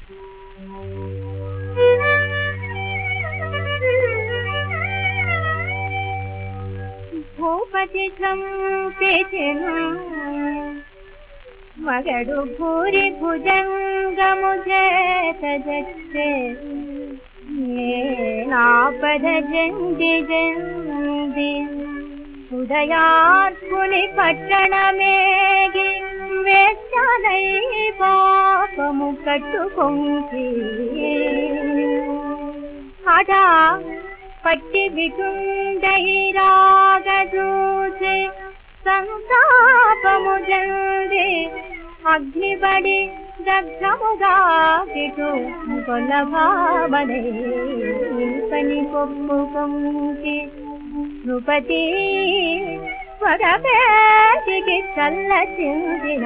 భూపతి చంపెచెను మగడు భూరి భుజంగము చేత జచ్చే నాపద జంది జంది ఉదయార్పుని పట్టణమేగి వేచాలై పాపము కట్టుకొంచి అడా పట్టి విటుండైరాగదూచి సంతాపము జంది అగ్నిబడి దగ్ధముగా ఇటు కొలభామనే పని కొప్పుకొంచి నృపతి స్వరపేటికి చల్ల చిందిన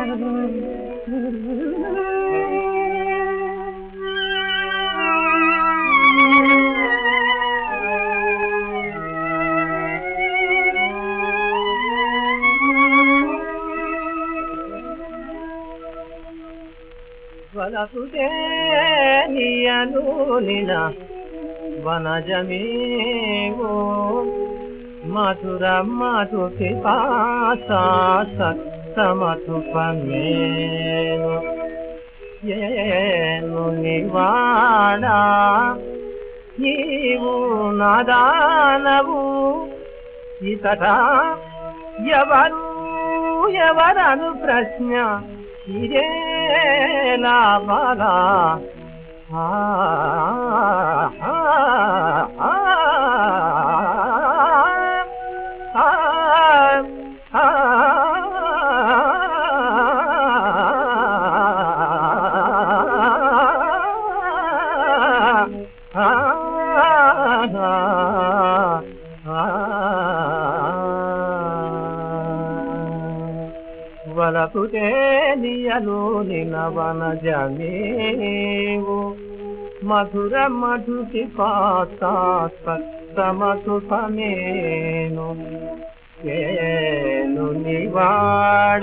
వలసుతే నీయను నిన వనజమీవో మధుర మధు పిపాసా సత్తమతు పన్నేను ఏను నివాడా నీవు నాదానవు ఇతట ఎవరు ఎవరను ప్రశ్న ఇదేలా బాలా ఆ ఆ, ఆ, ఆ, ఆ, వలపుతే నియలు నినవన జమీవు మధుర మధుకి పాతమధు సమేను ఏను నివాడ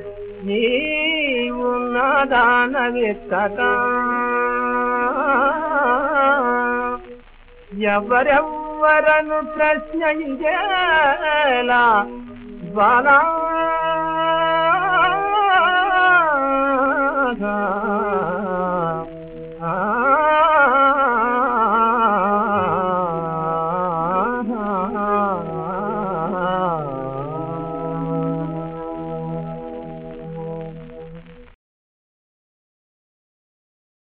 నీవు నాదాన విత్తగా ఎవరెవ్వరను ప్రశ్న ఇదేలా బాలా